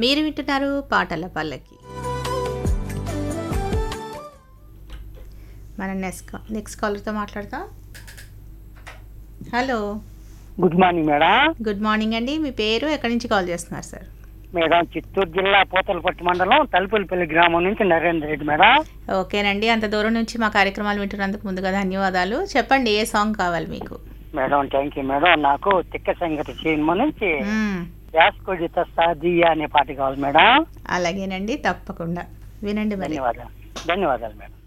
మీరు వింటున్నారు పాటల పల్లకి మన నెక్స్ట్ కా- నెక్స్ట్ కాలర్తో మాట్లాడతాం hello good morning madam good morning అండి మీ పేరు ఎక్కడి నుంచి కాల్ చేస్తున్నారు సార్ మేడం చిత్తూరు జిల్లా పూతలపట్టు మండలం తలుపులపల్లి గ్రామం నుంచి నరేంద్ర రెడ్డి మేడం ఓకేనండి అంత దూరం నుంచి మా కార్యక్రమాలు వింటున్నందుకు ముందుగా ధన్యవాదాలు చెప్పండి ఏ సాంగ్ కావాలి మీకు మేడం థ్యాంక్ యూ మేడం నాకు తిక్క సంగతి సినిమా నుంచి మ్మ్. యాస్కొడిత సాదియా అనే పాట కావాలి మేడం అలాగేనండి తప్పకుండా వినండి మరి ధన్యవాదాలు ధన్యవాదాలు మేడం